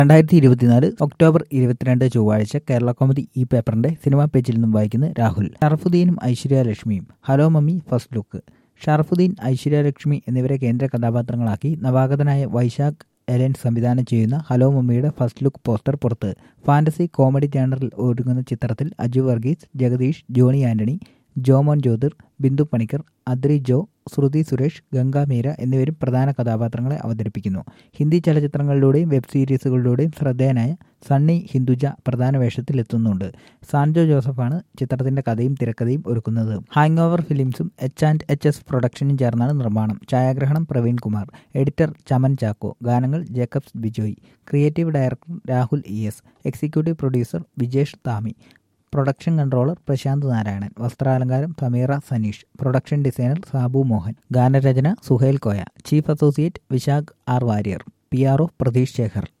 രണ്ടായിരത്തി ഇരുപത്തിനാല് ഒക്ടോബർ ഇരുപത്തിരണ്ട് ചൊവ്വാഴ്ച കേരള കോമഡി ഈ പേപ്പറിന്റെ സിനിമാ പേജിൽ നിന്നും വായിക്കുന്ന രാഹുൽ ഷറഫുദ്ദീനും ഐശ്വര്യലക്ഷ്മിയും hello mummy first look Sharafudheen Aishwarya Lakshmi എന്നിവരെ കേന്ദ്ര കഥാപാത്രങ്ങളാക്കി നവാഗതനായ വൈശാഖ് എലൻ സംവിധാനം ചെയ്യുന്ന ഹലോ മമ്മിയുടെ ഫസ്റ്റ് ലുക്ക് പോസ്റ്റർ പുറത്ത് ഫാന്റസി കോമഡി ജാനറിൽ ഒരുങ്ങുന്ന ചിത്രത്തിൽ അജു വർഗീസ് ജഗദീഷ് ജോണി ആന്റണി ജോമോൻ ജ്യോതിർ ബിന്ദു പണിക്കർ അദ്രി ജോ ശ്രുതി സുരേഷ് ഗംഗ മീര എന്നിവരും പ്രധാന കഥാപാത്രങ്ങളെ അവതരിപ്പിക്കുന്നു ഹിന്ദി ചലച്ചിത്രങ്ങളിലൂടെയും വെബ് സീരീസുകളിലൂടെയും ശ്രദ്ധേയനായ സണ്ണി ഹിന്ദുജ പ്രധാന വേഷത്തിലെത്തുന്നുണ്ട് സാൻജോ ജോസഫാണ് ചിത്രത്തിന്റെ കഥയും തിരക്കഥയും ഒരുക്കുന്നത് ഹാങ് ഓവർ ഫിലിംസും എച്ച് ആൻഡ് എച്ച് എസ് പ്രൊഡക്ഷനും ചേർന്നാണ് നിർമ്മാണം ഛായാഗ്രഹണം പ്രവീൺ കുമാർ എഡിറ്റർ ചമൻ ചാക്കോ ഗാനങ്ങൾ Jakes Bijoy creative director Rahul E S executive producer Vijesh Thami production controller Prashanth Narayanan വസ്ത്രാലങ്കാരം സമീറ സനീഷ് പ്രൊഡക്ഷൻ ഡിസൈനർ സാബു മോഹൻ ഗാനരചന Suhail Koya chief associate Vishakh R Warrier P R O Pratheesh Shekhar